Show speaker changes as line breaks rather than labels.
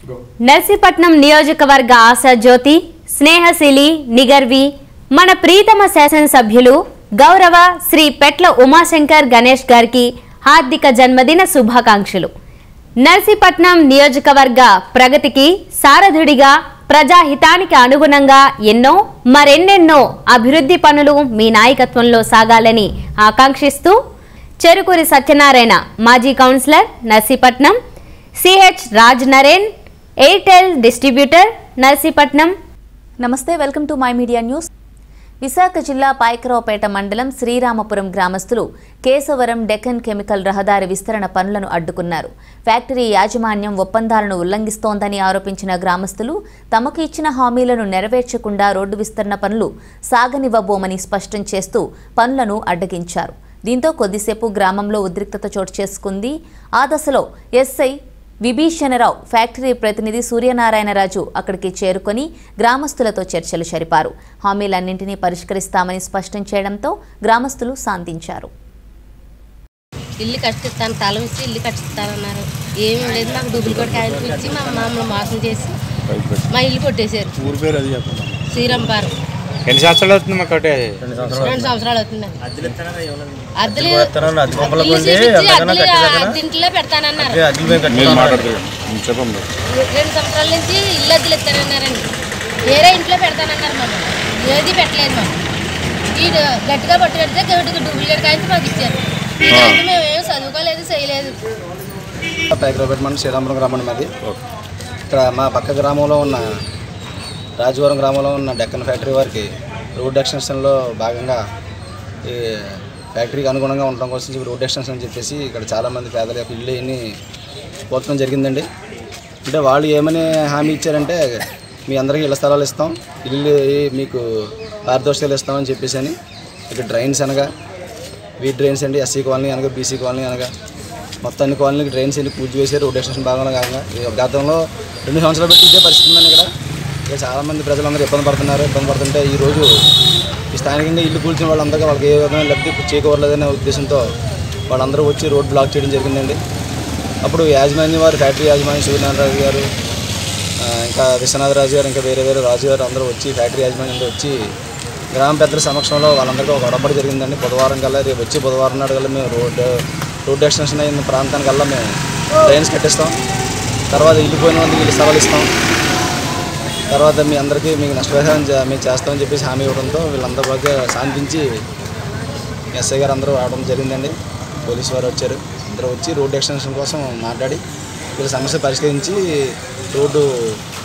నర్సీపట్నం నియోజకవర్గ ఆశాజ్యోతి స్నేహశీలి నిగర్వి మన ప్రీతమ శాసనసభ్యులు గౌరవ శ్రీ పెట్ల ఉమాశంకర్ గణేష్ గారికి హార్దిక జన్మదిన శుభాకాంక్షలు నర్సీపట్నం నియోజకవర్గ ప్రగతికి సారథుడిగా ప్రజాహితానికి అనుగుణంగా ఎన్నో మరెన్నెన్నో అభివృద్ధి పనులు మీ నాయకత్వంలో సాగాలని ఆకాంక్షిస్తూ చెరుకూరి సత్యనారాయణ మాజీ councillor Narsipatnam CH Raj Naren Airtel distributor Narsipatnam
నమస్తే welcome to my media news Visakha జిల్లా పాయకరావుపేట మండలం శ్రీరామపురం గ్రామస్తులు కేశవరం డెక్కన్ కెమికల్ రహదారి విస్తరణ పనులను అడ్డుకున్నారు ఫ్యాక్టరీ యాజమాన్యం ఒప్పందాలను ఉల్లంఘిస్తోందని ఆరోపించిన గ్రామస్తులు తమకు ఇచ్చిన హామీలను నెరవేర్చకుండా రోడ్డు విస్తరణ పనులు సాగనివ్వబోమని స్పష్టం చేస్తూ పనులను అడ్డగించారు దీంతో కొద్దిసేపు గ్రామంలో ఉద్రిక్తత చోటు చేసుకుంది ఆ దశలో ఎస్ఐ విభీషణరావు ఫ్యాక్టరీ ప్రతినిధి సూర్యనారాయణరాజు అక్కడికి చేరుకొని గ్రామస్తులతో చర్చలు జరిపారు హామీలన్నింటినీ పరిష్కరిస్తామని స్పష్టం చేయడంతో గ్రామస్తులు శాంతించారు
ఇల్లు కట్టిస్తాను తలం ఇచ్చి ఇల్లు కట్టిస్తానన్నారు ఏమీ లేదు మాకు డూప్లికేట్ కాయలు ఇచ్చి మా మమ్మల్ని మోసం చేసి మా ఇల్లు కొట్టేశారు
ఊరి పేరు అది చెప్పండి
శ్రీరంపారం
ఎన్ని సంవత్సరాలు అవుతుంది మాకు ఒకటి
రెండు సంవత్సరాలు అవుతుంది అద్దెలు
అద్దె బొమ్మలు
ఇల్లు
కొండి
చూపించి
అద్దెకన్నా
అద్దెలు
కట్టేదాకా
అద్దెంట్లో పెడతానన్నారు
అదే అద్దెలు మేము
మీరు
కట్టిస్తాం
మాట్లాడుతుంది చెప్పండి
రెండు సంవత్సరాల నుంచి ఇల్లు అద్దెలు ఇస్తానన్నారండి వేరే ఇంట్లో పెడతానన్నారు మమ్మల్ని ఏది పెట్టలేదు మాకు ఈ గట్టిగా పట్టు పెడితే గట్టిగా డూప్లికేట్ కాయించి మాకు ఇచ్చారు ఇదంతా మేము ఏం చదువుకోలేదు చేయలేదు
పైకరాపేట మండలం శ్రీరామపురం గ్రామం మాది ఇక్కడ మా పక్క గ్రామంలో ఉన్న రాజవరం గ్రామంలో ఉన్న డెక్కన్ ఫ్యాక్టరీ వారికి రోడ్ ఎక్స్టెన్షన్లో భాగంగా ఈ ఫ్యాక్టరీకి అనుగుణంగా ఉండడం కోసం చెప్పి రోడ్ ఎక్స్టెన్షన్ అని చెప్పేసి ఇక్కడ చాలామంది పేదల యొక్క ఇల్లు అన్ని పోతడం జరిగిందండి అంటే వాళ్ళు ఏమని హామీ ఇచ్చారంటే మీ అందరికీ ఇళ్ల స్థలాలు ఇస్తాం ఇల్లు మీకు పారితోషికాలు ఇస్తామని చెప్పేసి అని ఇక్కడ డ్రైన్స్ అనగా వీ డ్రైన్స్ అండి ఎస్సీ కాలనీ అనగా బీసీ కాలనీ అనగా మొత్తం అన్ని కాలనీకి డ్రైన్స్ అన్ని పూజ చేసి రోడ్ ఎక్స్టెన్షన్ భాగంలో కాగా ఈ గతంలో రెండు సంవత్సరాలు పెట్టి ఇదే పరిస్థితి ఉందండి ఇక్కడ ఇక్కడ చాలామంది ప్రజలందరూ ఇబ్బంది పడుతున్నారు ఇబ్బంది పడుతుంటే ఈరోజు ఈ స్థానికంగా ఇల్లు కూల్చిన వాళ్ళందరికీ వాళ్ళకి ఏ విధమైన లబ్ధి చేకూరలేదనే ఉద్దేశంతో వాళ్ళందరూ వచ్చి రోడ్ బ్లాక్ చేయడం జరిగిందండి అప్పుడు యాజమాన్యం వారు ఫ్యాక్టరీ యాజమాన్యం సూర్యనారాయణ గారు ఆ, ఇంకా విశ్వనాథ్ రాజు గారు ఇంకా వేరే వేరే రాజు గారు అందరూ వచ్చి ఫ్యాక్టరీ యాజమాన్యంతో వచ్చి గ్రామ పెద్దల సమక్షంలో వాళ్ళందరికీ ఒక గొడవపడి జరిగిందండి బుధవారం కల్లా రేపు వచ్చి బుధవారం నాడు కల్లా మేము రోడ్ రోడ్ ఎక్స్టెన్షన్ అయిన ప్రాంతానికల్లా మేము ట్రైన్స్ కట్టిస్తాం తర్వాత ఇల్లు పోయిన వాళ్ళకి ఇల్లు స్థలాలు ఇస్తాం తర్వాత మీ అందరికీ మీకు నష్టపరిహారం చే- మేము చేస్తామని చెప్పేసి హామీ ఇవ్వడంతో వీళ్ళందరూ బాగా శాంతించి ఎస్ఐ గారు అందరూ రావడం జరిగిందండి పోలీసు వారు వచ్చారు అందరూ వచ్చి రోడ్ ఎక్స్టెన్షన్ కోసం మాట్లాడి వీళ్ళ సమస్య పరిష్కరించి రోడ్డు